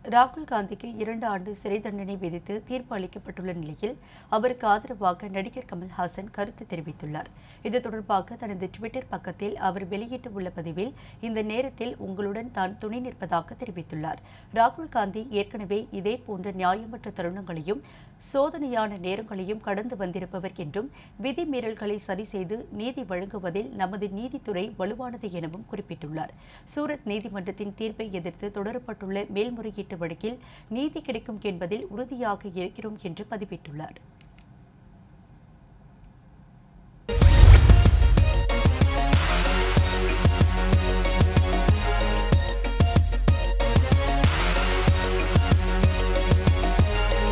ராகுல் காந்திக்கு இரண்டு ஆண்டு சிறை தண்டனை விதித்து தீர்ப்பு அளிக்கப்பட்டுள்ள நிலையில் அவருக்கு ஆதரவாக நடிகர் கமல்ஹாசன் கருத்து தெரிவித்துள்ளார் இது தொடர்பாக தனது ட்விட்டர் பக்கத்தில் அவர் வெளியிட்டுள்ள பதிவில் இந்த நேரத்தில் உங்களுடன் தான் துணை நிற்பதாக தெரிவித்துள்ளார் ராகுல் காந்தி ஏற்கனவே இதே போன்ற நியாயமற்ற தருணங்களையும் சோதனையான நேரங்களையும் கடந்து வந்திருப்பவர் என்றும் விதிமீறல்களை சரி செய்து நீதி வழங்குவதில் நமது நீதித்துறை வலுவானது எனவும் குறிப்பிட்டுள்ளார் சூரத் நீதிமன்றத்தின் தீர்ப்பை எதிர்த்து தொடரப்பட்டுள்ள மேல்முறையீட்டு வழக்கில் நீதி கிடைக்கும் என்பதில் உறுதியாக இருக்கிறோம் என்று பதிவிட்டுள்ளார்